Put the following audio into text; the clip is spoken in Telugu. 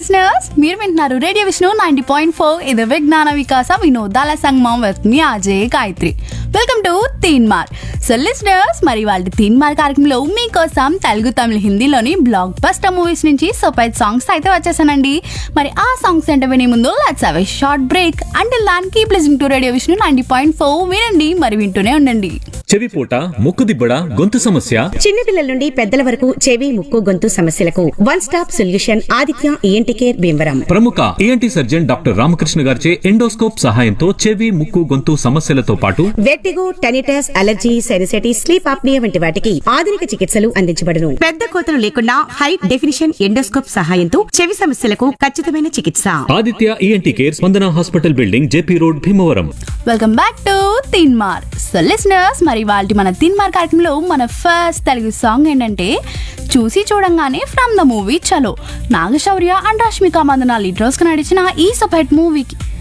లిసనర్స్ మీరు వింటున్నారు radio Vishnu ninety point four ఇది విజ్ఞాన వికాస వినోదాల సంగమం విత్ మీ Ajay Gayatri welcome to Teen Maar so listeners మరి వాళ్ళ తీన్ మార్ కార్యక్రమంలో మీకోసం తెలుగు తమిళ హిందీలోని బ్లాక్ బస్టర్ మూవీస్ నుంచి సూపర్ సాంగ్స్ అయితే వచ్చేసానండి మరి ఆ సాంగ్స్ అంటే వినే ముందు let's have a short break until then keep listening to radio Vishnu ninety point four వినండి మరి వింటూనే ఉండండి చెవిపూట ముక్కుదిబ్బడ గొంతు సమస్య చిన్నపిల్లల నుండి పెద్దల వరకు చెవి ముక్కు గొంతు సమస్యలకు one stop solution Aditya ENT care Bhimavaram ప్రముఖ ఈఎన్టీ సర్జన్ డాక్టర్ రామకృష్ణ గారిచే ఎండోస్కోప్ సహాయంతో చెవి ముక్కు గొంతు సమస్యలతో పాటు vertigo tinnitus allergy sinusitis sleep apnoea వంటి వాటికి ఆధునిక చికిత్సలు అందించబడును పెద్ద కోతలు లేకుండా హై డెఫినిషన్ ఎండోస్కోప్ సహాయంతో చెవి సమస్యలకు ఖచ్చితమైన చికిత్స Aditya ENT care Spandana hospital building JP road Bhimavaram welcome back to Teenmaar so listeners మరి వాళ్ళ మన తిన్మార్ కార్యక్రమంలో మన ఫస్ట్ తెలుగు సాంగ్ ఏంటంటే చూసి చూడంగానే from the movie Chalo Naga Shaurya and Rashmika Mandanna lead రోస్కి నడిచిన ఈ సపరేట్ మూవీకి